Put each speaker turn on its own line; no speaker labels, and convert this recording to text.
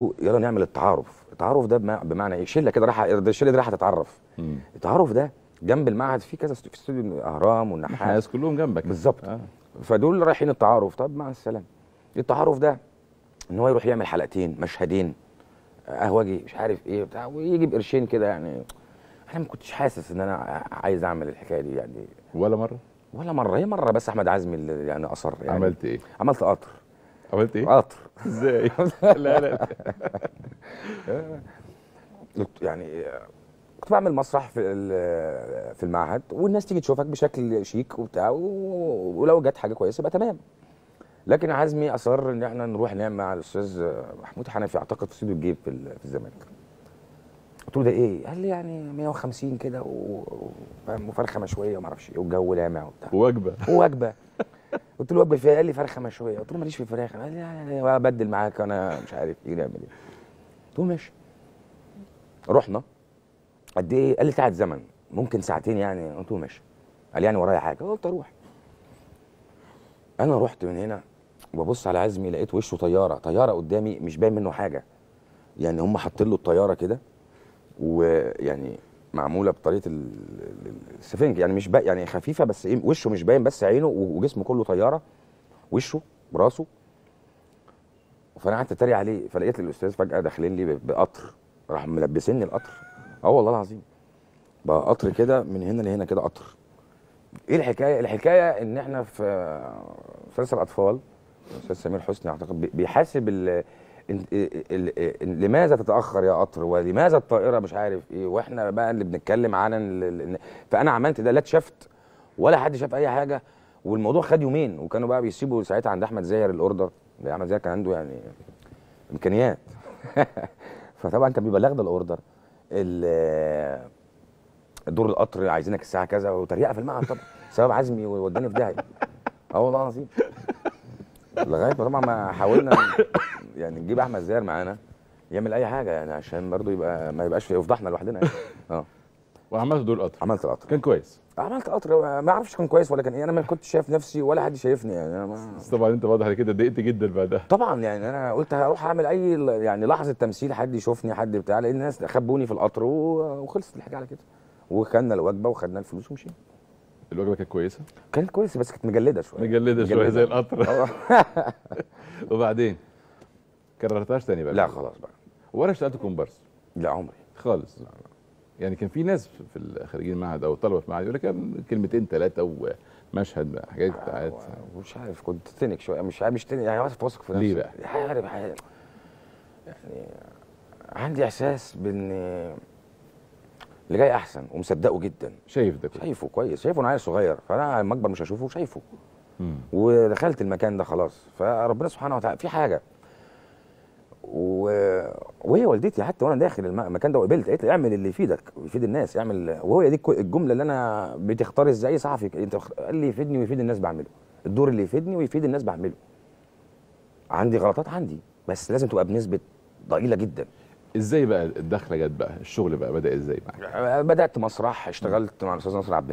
يلا نعمل التعارف التعارف ده بمع- بمعنى ايه شله كده رايحه الشله دي رايحه تتعرف
مم.
التعارف ده جنب المعهد في كذا است- في استوديو الاهرام والنحاس
الناس كلهم جنبك
بالظبط.
آه.
فدول رايحين التعارف طب مع السلامه التعارف ده ان هو يروح يعمل حلقتين مشهدين قهوجي مش عارف ايه بتاع ويجي بقرشين كده يعني انا ما كنتش حاسس ان انا عايز اعمل الحكايه دي يعني
ولا مره
ولا مره هي مره بس احمد عزمي اللي يعني اصر يعني
عملت ايه
عملت قطر
عملت ايه
قطر
ازاي لا لا
يعني كنت بعمل مسرح في ال- في المعهد والناس تيجي تشوفك بشكل شيك وبتاع و- ولو جت حاجه كويسه يبقى تمام لكن عزمي اصر ان احنا نروح نعمل مع الاستاذ محمود حنفي اعتقد في استوديو الجيب في ال- في الزمالك قلت له ده ايه؟ قال لي يعني 150 كده و- وفاهم وفرخه مشويه وما اعرفش ايه والجو لامع وبتاع
وجبه
ووجبه قلت له وجبه فيها قال لي فرخه مشويه قلت له ماليش في الفراخ قال لي يعني ابدل معاك انا مش عارف ايه نعمل ايه قلت له ماشي رحنا قد ايه قال لي ساعه زمن ممكن ساعتين يعني قلت له ماشي قال لي يعني ورايا حاجه قلت اروح انا رحت من هنا وببص على عزمي لقيت وشه طياره طياره قدامي مش باين منه حاجه يعني هم حاطين له الطياره كده ويعني معموله بطريقه ال- ال- السفنج يعني مش باين يعني خفيفه بس ايه وشه مش باين بس عينه و- وجسمه كله طياره وشه براسه فانا قعدت اتريق عليه فلقيت الاستاذ فجاه داخلين لي ب- بقطر راح ملبسني القطر اه والله العظيم بقى قطر كده من هنا لهنا كده قطر ايه الحكايه الحكايه ان احنا في مسلسل اطفال الاستاذ سمير حسني اعتقد بي- بيحاسب ال ال- ال- ال- لماذا تتاخر يا قطر ولماذا الطائره مش عارف ايه واحنا بقى اللي بنتكلم عن ال- ال- فانا عملت ده لا اتشفت ولا حد شاف اي حاجه والموضوع خد يومين وكانوا بقى بيسيبوا ساعتها عند احمد زاهر الاوردر احمد زاهر كان عنده يعني امكانيات فطبعا كان بيبلغنا الاوردر ال- دور القطر عايزينك الساعه كذا وتريقه في المعهد طبعا سبب عزمي ووداني في داهيه اه والله العظيم لغايه ما طبعا ما حاولنا يعني نجيب احمد زاهر معانا يعمل اي حاجه يعني عشان برضه يبقى ما يبقاش في فضحنا لوحدنا يعني اه
وعملت دور قطر
عملت القطر
كان كويس
عملت قطر ما اعرفش كان كويس ولا كان ايه انا ما كنتش شايف نفسي ولا حد شايفني يعني أنا ما
بس طبعا انت واضح على كده اتضايقت جدا بعدها
طبعا يعني انا قلت هروح اعمل اي ل- يعني لحظه تمثيل حد يشوفني حد بتاع لان الناس خبوني في القطر و- وخلصت الحكايه على كده وخدنا الوجبه وخدنا الفلوس ومشينا
الوجبه كانت كويسه
كانت كويسه بس كانت مجلده شويه
مجلده شويه زي القطر
آه.
وبعدين كررتهاش تاني بقى
لا خلاص بقى
ولا اشتغلت كومبارس
لا عمري
خالص يعني كان في ناس في الخريجين المعهد او طلبه في المعهد يقول لك كلمتين ثلاثه ومشهد بقى حاجات بتاعت
مش عارف كنت تنك شويه مش عارف مش تنك يعني عارف واثق في نفسي
ليه بقى؟
عارف عارف يعني عندي احساس بان اللي جاي احسن ومصدقه جدا
شايف ده كله
شايفه كويس شايفه انا عيل صغير فانا لما اكبر مش هشوفه شايفه
مم.
ودخلت المكان ده خلاص فربنا سبحانه وتعالى في حاجه و... وهي والدتي حتى وانا داخل الم- المكان ده وقبلت قالت لي اعمل اللي يفيدك ويفيد الناس اعمل وهي دي الكو- الجمله اللي انا بتختار ازاي صحفي انت اخ- قال لي يفيدني ويفيد الناس بعمله الدور اللي يفيدني ويفيد الناس بعمله عندي غلطات عندي بس لازم تبقى بنسبه ضئيله جدا
ازاي بقى الدخله جت بقى الشغل بقى بدا ازاي معاك
بدات مسرح اشتغلت مع الاستاذ ناصر عبد